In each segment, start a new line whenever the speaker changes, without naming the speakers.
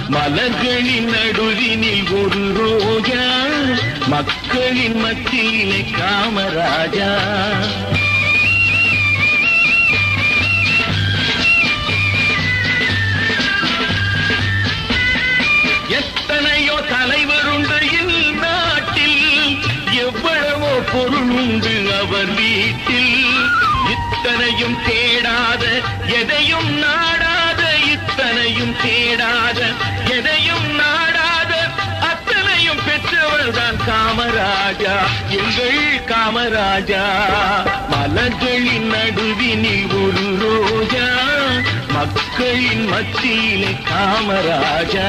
மலர்களின் நடுவினில் ஒரு ரோஜா மக்களின் மத்தியிலே காமராஜா எத்தனையோ தலைவருண்டு இந்நாட்டில் எவ்வளவோ பொருளுண்டு அவர் வீட்டில் இத்தனையும் தேடாத எதையும் நாடாத இத்தனையும் தேடாத எதையும் நாடாத அத்தனையும் பெற்றவர் தான் காமராஜா எங்கள் காமராஜா மலர்களின் நடுவினில் ஒரு ரோஜா மக்களின் மத்தியிலே காமராஜா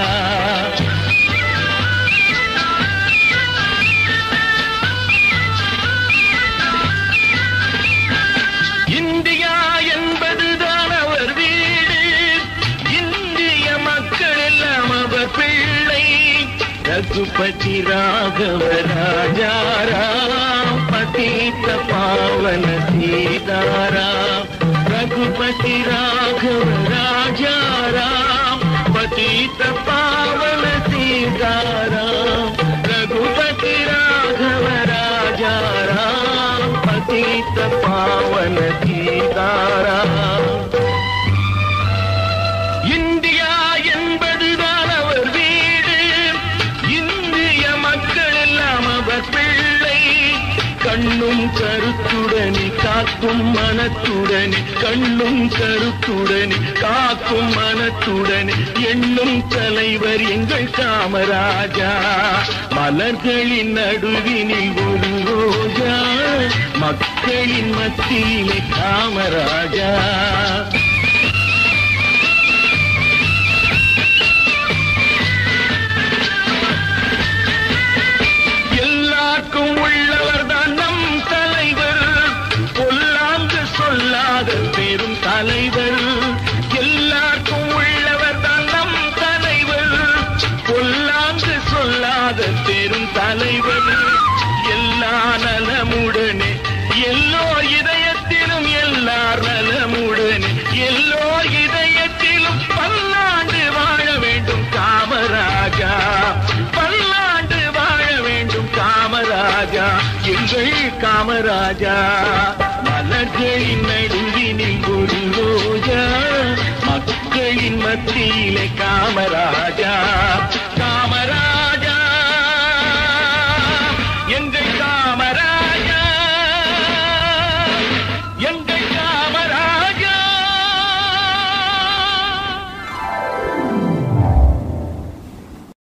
இந்தியா என்பதுதான் அவர் வீடு இந்திய மக்கள் எல்லாம் அவர் பிள்ளை ரகுபதி ராகவ ராஜாராம் பதீத பாவன சீதாராம் ரகுபதி ராகவ ராஜாராம் பதீத பாவன சீதாராம் ரகுபதி ராகவ ராஜாராம் பதீத பாவன சீதாராம் இந்தியா என்பதுதான் அவர் வீடு இந்திய மக்கள் எல்லாம் அவர் பிள்ளை கண்ணும் கருத்துடனே காக்கும் மனத்துடனே கண்ணும் கருத்துடனே காக்கும் மனத்துடனே எண்ணும் தலைவர் எங்கள் காமராஜா மலர்களின் நடுவினில் ஒரு ரோஜா மக்களின் மத்தியிலே காமராஜா எல்லாருக்கும் உள்ளவர் தான் நம் தலைவர் பொல்லாங்கு சொல்லாத பெரும் தலைவர் எல்லாருக்கும் உள்ளவர் தான் நம் தலைவர் பொல்லாங்கு சொல்லாத பெரும் தலைவர் எல்லா நலமுடனே எல்லோ இதயத்திலும் எல்லார் நலமுடனே எல்லோ இதயத்திலும் பல்லாண்டு வாழ வேண்டும் காமராஜா பல்லாண்டு வாழ வேண்டும் காமராஜா எங்கள் காமராஜா மலர்களின் நடுவினில் ஒரு ரோஜா மக்களின் மத்தியிலே காமராஜா